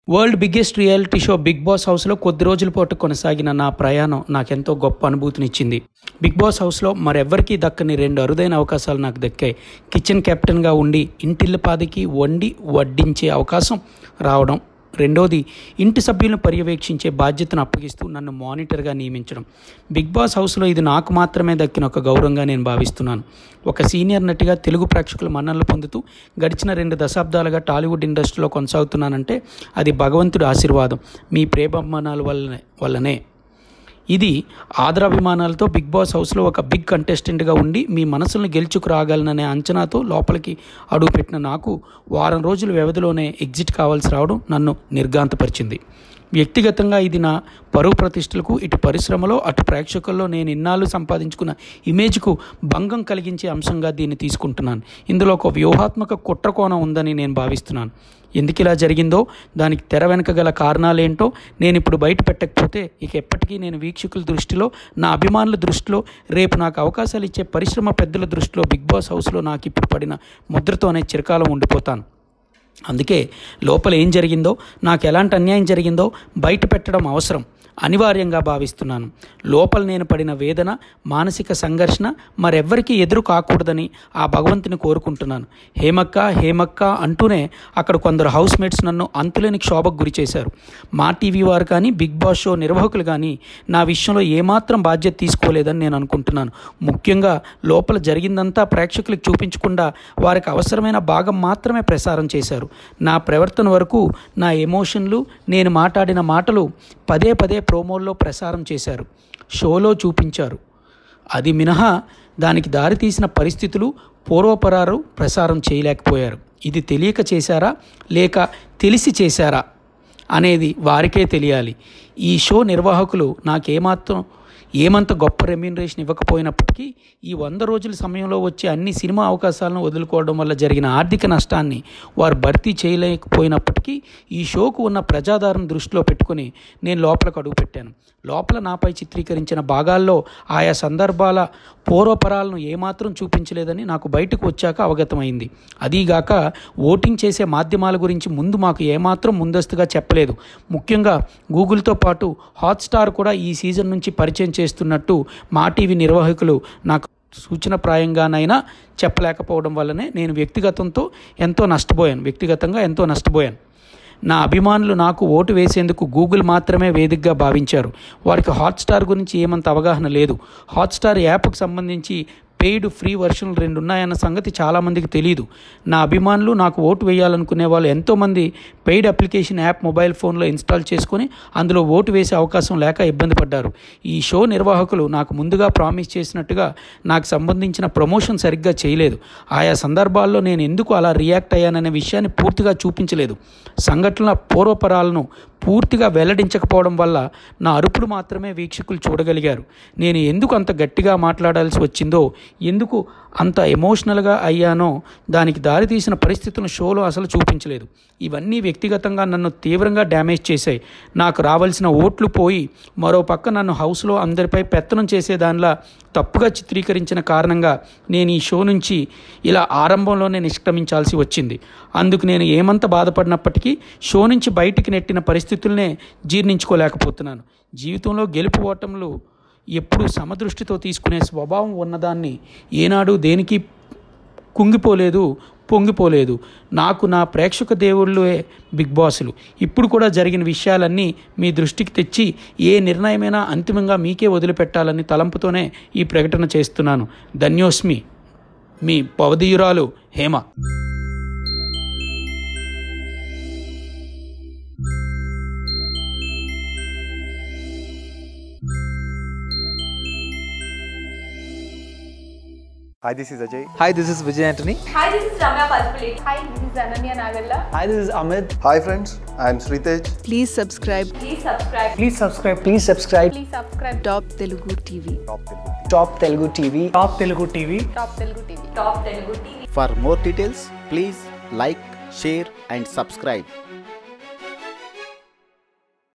World biggest reality show Bigg Boss హౌస్లో కొద్ది రోజుల పాటు కొనసాగిన నా ప్రయాణం నాకెంతో గొప్ప అనుభూతినిచ్చింది బిగ్ బాస్ హౌస్లో మరెవ్వరికీ దక్కని రెండు అరుదైన అవకాశాలు నాకు దక్కాయి కిచెన్ కెప్టెన్గా ఉండి ఇంటిల్లిపాదికి వండి వడ్డించే అవకాశం రావడం రెండోది ఇంటి సభ్యులను పర్యవేక్షించే బాధ్యతను అప్పగిస్తూ నన్ను మానిటర్గా నియమించడం బిగ్ బాస్ హౌస్లో ఇది నాకు మాత్రమే దక్కిన ఒక గౌరవంగా నేను భావిస్తున్నాను ఒక సీనియర్ నటిగా తెలుగు ప్రేక్షకుల మన్ననలు పొందుతూ గడిచిన రెండు దశాబ్దాలుగా టాలీవుడ్ ఇండస్ట్రీలో కొనసాగుతున్నానంటే అది భగవంతుడి ఆశీర్వాదం మీ ప్రేమాభిమానాల వల్లనే వల్లనే ఇది ఆదరాభిమానాలతో బిగ్ బాస్ హౌస్లో ఒక బిగ్ కంటెస్టెంట్గా ఉండి మీ మనసులను గెలుచుకు రాగలననే అంచనాతో లోపలికి అడుగుపెట్టిన నాకు వారం రోజుల వ్యవధిలోనే ఎగ్జిట్ కావాల్సి రావడం నన్ను నిర్గాంతపరిచింది వ్యక్తిగతంగా ఇది నా పరువు ప్రతిష్టలకు ఇటు పరిశ్రమలో అటు ప్రేక్షకుల్లో నేను ఇన్నాళ్ళు సంపాదించుకున్న ఇమేజ్కు భంగం కలిగించే అంశంగా దీన్ని తీసుకుంటున్నాను ఇందులో ఒక వ్యూహాత్మక కుట్రకోణం ఉందని నేను భావిస్తున్నాను ఎందుకు ఇలా జరిగిందో దానికి తెర వెనుక గల కారణాలేంటో నేను ఇప్పుడు బయట పెట్టకపోతే ఇక ఎప్పటికీ నేను వీక్షకుల దృష్టిలో నా అభిమానుల దృష్టిలో రేపు నాకు అవకాశాలు ఇచ్చే పరిశ్రమ పెద్దల దృష్టిలో బిగ్ బాస్ హౌస్లో నాకు ఇప్పుడు పడిన ముద్రతోనే చిరకాలం ఉండిపోతాను అందుకే లోపల ఏం జరిగిందో నాకు ఎలాంటి అన్యాయం జరిగిందో బయట పెట్టడం అవసరం అనివార్యంగా భావిస్తున్నాను లోపల నేను పడిన వేదన మానసిక సంఘర్షణ మరెవ్వరికీ ఎదురు కాకూడదని ఆ భగవంతుని కోరుకుంటున్నాను హేమక్క హేమక్క అంటూనే అక్కడ కొందరు హౌస్ మేట్స్ నన్ను అంతులేని క్షోభకు గురి చేశారు మా టీవీ వారు కానీ బిగ్ బాస్ షో నిర్వాహకులు కానీ నా విషయంలో ఏమాత్రం బాధ్యత తీసుకోలేదని నేను అనుకుంటున్నాను ముఖ్యంగా లోపల జరిగిందంతా ప్రేక్షకులకు చూపించకుండా వారికి అవసరమైన భాగం మాత్రమే ప్రసారం చేశారు నా ప్రవర్తన వరకు నా ఎమోషన్లు నేను మాట్లాడిన మాటలు పదే పదే ప్రోమోల్లో ప్రసారం చేశారు షోలో చూపించారు అది మినహా దానికి దారితీసిన పరిస్థితులు పూర్వపరారు ప్రసారం చేయలేకపోయారు ఇది తెలియక చేశారా లేక తెలిసి చేశారా అనేది వారికే తెలియాలి ఈ షో నిర్వాహకులు నాకేమాత్రం ఏమంత గొప్ప రెమ్యూనరేషన్ ఇవ్వకపోయినప్పటికీ ఈ వంద రోజుల సమయంలో వచ్చే అన్ని సినిమా అవకాశాలను వదులుకోవడం వల్ల జరిగిన ఆర్థిక నష్టాన్ని వారు భర్తీ చేయలేకపోయినప్పటికీ ఈ షోకు ఉన్న ప్రజాదారం దృష్టిలో పెట్టుకుని నేను లోపలికి అడుగుపెట్టాను లోపల నాపై చిత్రీకరించిన భాగాల్లో ఆయా సందర్భాల పూర్వపరాలను ఏమాత్రం చూపించలేదని నాకు బయటకు వచ్చాక అవగతమైంది అదీగాక ఓటింగ్ చేసే మాధ్యమాల గురించి ముందు మాకు ఏమాత్రం ముందస్తుగా చెప్పలేదు ముఖ్యంగా గూగుల్తో పాటు హాట్స్టార్ కూడా ఈ సీజన్ నుంచి పరిచయం చేస్తున్నట్టు మా టీవీ నిర్వాహకులు నాకు సూచనప్రాయంగానైనా చెప్పలేకపోవడం వల్లనే నేను వ్యక్తిగతంతో ఎంతో నష్టపోయాను వ్యక్తిగతంగా ఎంతో నష్టపోయాను నా అభిమానులు నాకు ఓటు వేసేందుకు గూగుల్ మాత్రమే వేదికగా భావించారు వారికి హాట్స్టార్ గురించి ఏమంత అవగాహన లేదు హాట్స్టార్ యాప్కు సంబంధించి పెయిడ్ ఫ్రీ వర్షన్లు రెండు ఉన్నాయన్న సంగతి చాలామందికి తెలియదు నా అభిమానులు నాకు ఓటు వేయాలనుకునే వాళ్ళు ఎంతోమంది పెయిడ్ అప్లికేషన్ యాప్ మొబైల్ ఫోన్లో ఇన్స్టాల్ చేసుకొని అందులో ఓటు వేసే అవకాశం లేక ఇబ్బంది పడ్డారు ఈ షో నిర్వాహకులు నాకు ముందుగా ప్రామిస్ చేసినట్టుగా నాకు సంబంధించిన ప్రమోషన్ సరిగ్గా చేయలేదు ఆయా సందర్భాల్లో నేను ఎందుకు అలా రియాక్ట్ అయ్యాననే విషయాన్ని పూర్తిగా చూపించలేదు సంఘటనల పూర్వపరాలను పూర్తిగా వెల్లడించకపోవడం వల్ల నా అరుపులు మాత్రమే వీక్షకులు చూడగలిగారు నేను ఎందుకు అంత గట్టిగా మాట్లాడాల్సి వచ్చిందో ఎందుకు అంత ఎమోషనల్గా అయ్యానో దానికి దారితీసిన పరిస్థితులను షోలో అసలు చూపించలేదు ఇవన్నీ వ్యక్తిగతంగా నన్ను తీవ్రంగా డ్యామేజ్ చేశాయి నాకు రావాల్సిన ఓట్లు పోయి మరో పక్క నన్ను హౌస్లో అందరిపై పెత్తనం చేసే దానిలా తప్పుగా చిత్రీకరించిన కారణంగా నేను ఈ షో నుంచి ఇలా ఆరంభంలోనే నిష్క్రమించాల్సి వచ్చింది అందుకు నేను ఏమంత బాధపడినప్పటికీ షో నుంచి బయటికి నెట్టిన పరిస్థితులనే జీర్ణించుకోలేకపోతున్నాను జీవితంలో గెలుపు ఓటములు ఎప్పుడు సమదృష్టితో తీసుకునే స్వభావం ఉన్నదాన్ని ఏనాడు దేనికి కుంగిపోలేదు పొంగిపోలేదు నాకు నా ప్రేక్షక దేవుళ్ళే బిగ్ బాసులు ఇప్పుడు కూడా జరిగిన విషయాలన్నీ మీ దృష్టికి తెచ్చి ఏ నిర్ణయమైనా అంతిమంగా మీకే వదిలిపెట్టాలని తలంపుతోనే ఈ ప్రకటన చేస్తున్నాను ధన్యోస్మి మీ పవదీయురాలు Hema Hi, this is Ajay. Hi, this is Vijay Antony. Hi, this is Ramya Paspalate. Hi, this is Ananya Nagalla. Hi, this is Amit. Hi, friends. I am Sritej. Please subscribe Please subscribe. Please subscribe. Please subscribe. Please subscribe Top Telugu TV. Top Telugu TV. Top Telugu TV. Top Telugu TV. Top Telugu TV. For more details, please like, share, and subscribe.